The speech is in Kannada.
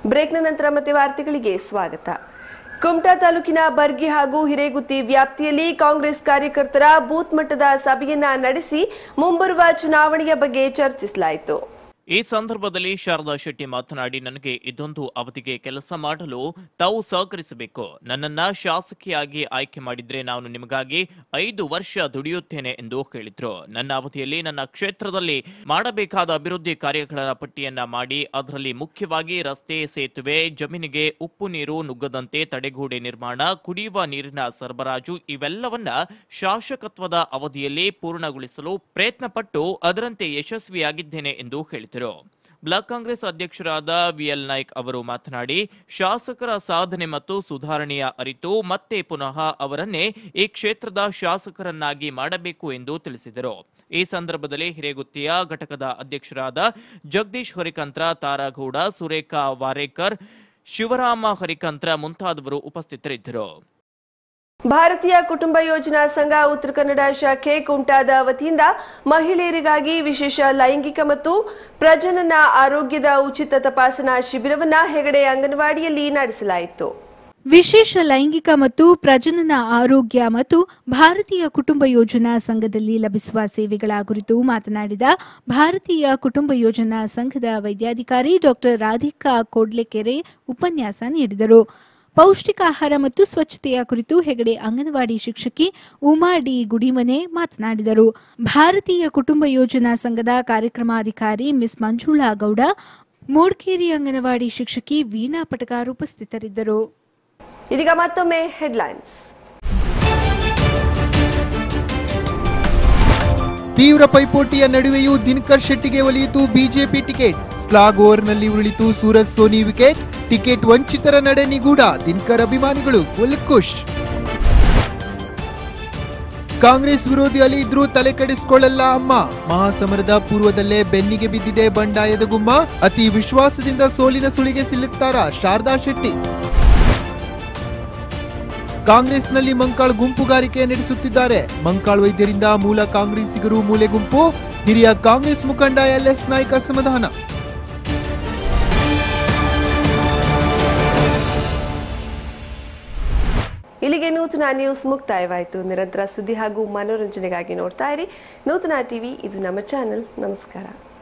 ಬ್ರೇಕ್ನ ನಂತರ ಮತ್ತೆ ವಾರ್ತೆಗಳಿಗೆ ಸ್ವಾಗತ ಕುಮಟಾ ತಾಲೂಕಿನ ಬರ್ಗಿ ಹಾಗೂ ಹಿರೇಗುತ್ತಿ ವ್ಯಾಪ್ತಿಯಲ್ಲಿ ಕಾಂಗ್ರೆಸ್ ಕಾರ್ಯಕರ್ತರ ಬೂತ್ ಮಟ್ಟದ ಸಭೆಯನ್ನ ನಡೆಸಿ ಮುಂಬರುವ ಚುನಾವಣೆಯ ಬಗ್ಗೆ ಚರ್ಚಿಸಲಾಯಿತು ಈ ಸಂದರ್ಭದಲ್ಲಿ ಶಾರದಾ ಶೆಟ್ಟಿ ಮಾತನಾಡಿ ನನಗೆ ಇದೊಂದು ಅವಧಿಗೆ ಕೆಲಸ ಮಾಡಲು ತಾವು ಸಹಕರಿಸಬೇಕು ನನ್ನನ್ನ ಶಾಸಕಿಯಾಗಿ ಆಯ್ಕೆ ಮಾಡಿದ್ರೆ ನಾನು ನಿಮಗಾಗಿ ಐದು ವರ್ಷ ದುಡಿಯುತ್ತೇನೆ ಎಂದು ಹೇಳಿದ್ರು ನನ್ನ ಅವಧಿಯಲ್ಲಿ ನನ್ನ ಕ್ಷೇತ್ರದಲ್ಲಿ ಮಾಡಬೇಕಾದ ಅಭಿವೃದ್ಧಿ ಕಾರ್ಯಗಳ ಪಟ್ಟಿಯನ್ನ ಮಾಡಿ ಅದರಲ್ಲಿ ಮುಖ್ಯವಾಗಿ ರಸ್ತೆ ಸೇತುವೆ ಜಮೀನಿಗೆ ಉಪ್ಪು ನೀರು ನುಗ್ಗದಂತೆ ತಡೆಗೋಡೆ ನಿರ್ಮಾಣ ಕುಡಿಯುವ ನೀರಿನ ಸರಬರಾಜು ಇವೆಲ್ಲವನ್ನ ಶಾಸಕತ್ವದ ಅವಧಿಯಲ್ಲಿ ಪೂರ್ಣಗೊಳಿಸಲು ಪ್ರಯತ್ನಪಟ್ಟು ಅದರಂತೆ ಯಶಸ್ವಿಯಾಗಿದ್ದೇನೆ ಎಂದು ಹೇಳಿದರು ಬ್ಲಾಕ್ ಕಾಂಗ್ರೆಸ್ ಅಧ್ಯಕ್ಷರಾದ ವಿಎಲ್ ನಾಯ್ಕ್ ಅವರು ಮಾತನಾಡಿ ಶಾಸಕರ ಸಾಧನೆ ಮತ್ತು ಸುಧಾರಣೆಯ ಅರಿತು ಮತ್ತೆ ಪುನಃ ಅವರನ್ನೇ ಈ ಕ್ಷೇತ್ರದ ಶಾಸಕರನ್ನಾಗಿ ಮಾಡಬೇಕು ಎಂದು ತಿಳಿಸಿದರು ಈ ಸಂದರ್ಭದಲ್ಲಿ ಹಿರೇಗುತ್ತಿಯ ಘಟಕದ ಅಧ್ಯಕ್ಷರಾದ ಜಗದೀಶ್ ಹರಿಕಂತ್ರ ತಾರಾಗೌಡ ಸುರೇಖಾ ವಾರೇಕರ್ ಶಿವರಾಮ ಹರಿಕಂತ್ರ ಮುಂತಾದವರು ಉಪಸ್ಥಿತರಿದ್ದರು ಭಾರತೀಯ ಕುಟುಂಬ ಯೋಜನಾ ಸಂಘ ಉತ್ತರ ಕನ್ನಡ ಶಾಖೆ ಕುಮಟಾದ ವತಿಯಿಂದ ಮಹಿಳೆಯರಿಗಾಗಿ ವಿಶೇಷ ಲೈಂಗಿಕ ಮತ್ತು ಪ್ರಜನನ ಆರೋಗ್ಯದ ಉಚಿತ ತಪಾಸಣಾ ಶಿಬಿರವನ್ನ ಹೆಗಡೆ ಅಂಗನವಾಡಿಯಲ್ಲಿ ನಡೆಸಲಾಯಿತು ವಿಶೇಷ ಲೈಂಗಿಕ ಮತ್ತು ಪ್ರಜನನ ಆರೋಗ್ಯ ಮತ್ತು ಭಾರತೀಯ ಕುಟುಂಬ ಯೋಜನಾ ಸಂಘದಲ್ಲಿ ಲಭಿಸುವ ಸೇವೆಗಳ ಕುರಿತು ಮಾತನಾಡಿದ ಭಾರತೀಯ ಕುಟುಂಬ ಯೋಜನಾ ಸಂಘದ ವೈದ್ಯಾಧಿಕಾರಿ ಡಾಕ್ಟರ್ ರಾಧಿಕಾ ಕೋಡ್ಲೆಕೆರೆ ಉಪನ್ಯಾಸ ನೀಡಿದರು ಪೌಷ್ಟಿಕ ಆಹಾರ ಮತ್ತು ಸ್ವಚ್ಛತೆಯ ಕುರಿತು ಹೆಗಡೆ ಅಂಗನವಾಡಿ ಶಿಕ್ಷಕಿ ಉಮಾ ಡಿ ಗುಡಿಮನೆ ಮಾತನಾಡಿದರು ಭಾರತೀಯ ಕುಟುಂಬ ಯೋಜನಾ ಸಂಘದ ಕಾರ್ಯಕ್ರಮಾಧಿಕಾರಿ ಮಿಸ್ ಮಂಜುಳಾ ಗೌಡ ಮೂಡ್ಕೇರಿ ಅಂಗನವಾಡಿ ಶಿಕ್ಷಕಿ ವೀಣಾ ಪಟಗಾರ್ ಉಪಸ್ಥಿತರಿದ್ದರು ಇದೀಗ ಮತ್ತೊಮ್ಮೆ ಹೆಡ್ಲೈನ್ಸ್ ತೀವ್ರ ಪೈಪೋಟಿಯ ನಡುವೆಯೂ ದಿನಕರ್ ಶೆಟ್ಟಿಗೆ ಒಲಿಯಿತು ಬಿಜೆಪಿ ಟಿಕೆಟ್ ಸ್ಲಾಗ್ ಓವರ್ನಲ್ಲಿ ಉರುಳಿತು ಸೂರಜ್ ಸೋನಿ ವಿಕೆಟ್ ಟಿಕೆಟ್ ವಂಚಿತರ ನಡೆ ನಿಗೂಢ ದಿನಕರ್ ಅಭಿಮಾನಿಗಳು ಫುಲ್ ಖುಷ್ ಕಾಂಗ್ರೆಸ್ ವಿರೋಧಿ ಅಲಿ ಇದ್ರೂ ತಲೆ ಕೆಡಿಸಿಕೊಳ್ಳಲ್ಲ ಅಮ್ಮ ಮಹಾಸಮರದ ಪೂರ್ವದಲ್ಲೇ ಬೆನ್ನಿಗೆ ಬಿದ್ದಿದೆ ಬಂಡಾಯದ ಗುಮ್ಮ ಅತಿ ವಿಶ್ವಾಸದಿಂದ ಸೋಲಿನ ಸುಳಿಗೆ ಸಿಲುಕ್ತಾರ ಶಾರದಾ ಶೆಟ್ಟಿ ಕಾಂಗ್ರೆಸ್ನಲ್ಲಿ ಮಂಕಾಳ್ ಗುಂಪುಗಾರಿಕೆ ನಡೆಸುತ್ತಿದ್ದಾರೆ ಮಂಕಾಳ್ ವೈದ್ಯರಿಂದ ಮೂಲ ಕಾಂಗ್ರೆಸ್ಸಿಗರು ಮೂಲೆ ಗುಂಪು ಹಿರಿಯ ಕಾಂಗ್ರೆಸ್ ಮುಖಂಡ ಎಲ್ಎಸ್ ನಾಯ್ಕ ಅಸಮಾಧಾನ ಇಲ್ಲಿಗೆ ನೂತನ ನ್ಯೂಸ್ ಮುಕ್ತಾಯವಾಯಿತು ನಿರಂತರ ಸುದ್ದಿ ಹಾಗೂ ಮನೋರಂಜನೆಗಾಗಿ ನೋಡ್ತಾ ಇರಿ ನೂತನ ಟಿವಿ ಇದು ನಮ್ಮ ಚಾನೆಲ್ ನಮಸ್ಕಾರ